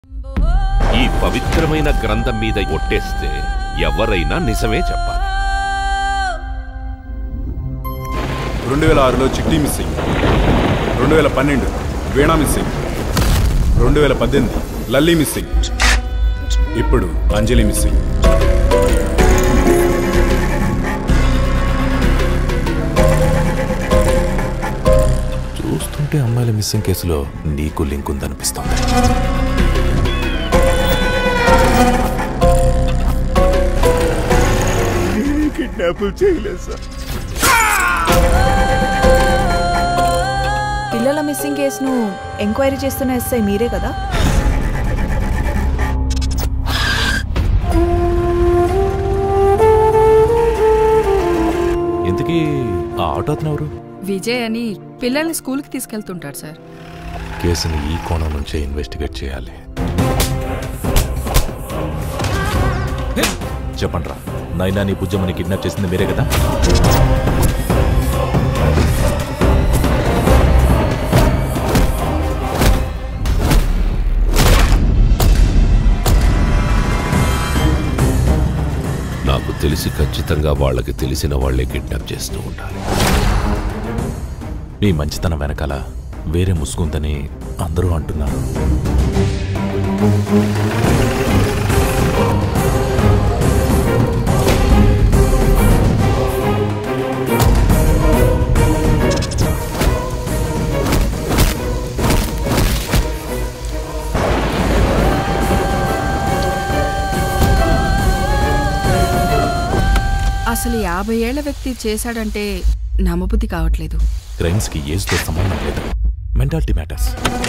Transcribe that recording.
ఈ పవిత్రమైన గ్రంథం మీద ఒట్టేస్తే ఎవరైనా నిజమే చెప్పాలి రెండు వేల ఆరులో చిట్టి మిస్సింగ్ రెండు వేల పన్నెండు వీణా మిస్సింగ్ రెండు వేల పద్దెనిమిది లల్లీ మిస్సింగ్ ఇప్పుడు అంజలి మిస్సింగ్ చూస్తుంటే అమ్మాయిల మిస్సింగ్ కేసులో నీకు లింక్ ఉందనిపిస్తోంది పిల్లల మిస్సింగ్ కేసును ఎంక్వైరీ చేస్తున్న ఎస్ఐ మీరే కదా ఇంతకీ ఆ ఆటో అతను ఎవరు విజయ్ అని పిల్లల్ని స్కూల్కి తీసుకెళ్తుంటాడు సార్ కేసుని ఈ కోణం నుంచే ఇన్వెస్టిగేట్ చేయాలి చెప్పండి రా నైనా నీ బుజ్జమ్మని కిడ్నాప్ చేసింది మీరే కదా నాకు తెలిసి ఖచ్చితంగా వాళ్ళకి తెలిసిన వాళ్లే కిడ్నాప్ చేస్తూ ఉండాలి మీ మంచితనం వెనకాల వేరే ముసుగుందని అందరూ అంటున్నారు అసలు యాభై ఏళ్ల వ్యక్తి చేశాడంటే నమ్మబుద్ధి కావట్లేదు క్రైమ్స్కి ఏజ్తో సంబంధం లేదు మెంటాలిటీ మ్యాటర్స్